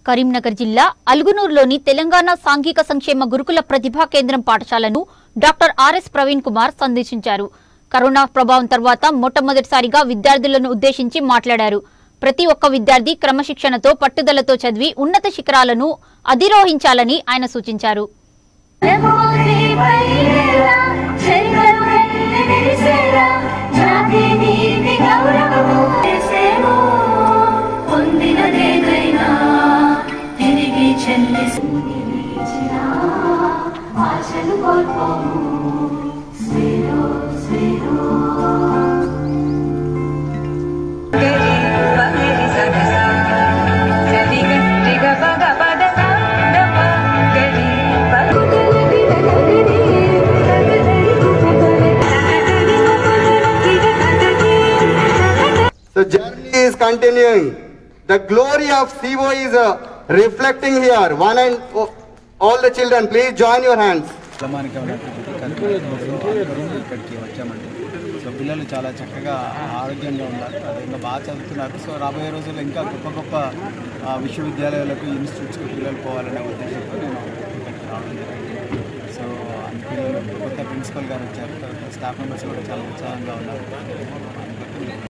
కరీంనగర్ జిల్లా అల్గునూరులోని తెలంగాణ సాంఘిక సంక్షేమ గురుకుల ప్రతిభా కేంద్రం పాఠశాలను డాక్టర్ ఆర్ఎస్ ప్రవీణ్ కుమార్ సందర్శించారు కరోనా ప్రభావం తర్వాత మొట్టమొదటిసారిగా విద్యార్థులను ఉద్దేశించి మాట్లాడారు ప్రతి ఒక్క విద్యార్థి క్రమశిక్షణతో పట్టుదలతో చదివి ఉన్నత శిఖరాలను అధిరోహించాలని ఆయన సూచించారు నమోదే పైరేలా చరితలు వెళ్ళి విరిసేలా జాతి నీతి గౌరవము చేసేమో పొందినదేదైనా తిరిగి చెల్లిసిన ఆశలు కోల్పోము Swaero Swaero The journey is continuing. The glory of Sivo is uh, reflecting here. One and oh, all the children, please join your hands. గ్రామానికి ఉన్నటువంటి కనుక ఇక్కడికి వచ్చామండి సో పిల్లలు చాలా చక్కగా ఆరోగ్యంగా ఉన్నారు అదే ఇంకా బాగా చదువుతున్నారు సో రాబోయే రోజుల్లో ఇంకా గొప్ప గొప్ప ఆ, విశ్వవిద్యాలయాలకు ఇన్స్టిట్యూట్స్కి పిల్లలు పోవాలనే ఉద్దేశంతో నేను ఇక్కడికి రావడం జరిగింది సో అన్ని పిల్లలు కొత్త ప్రిన్సిపల్ గారు వచ్చారు తర్వాత స్టాఫ్ మెంబర్స్ కూడా చాలా ఉత్సాహంగా ఉన్నారు అందుకని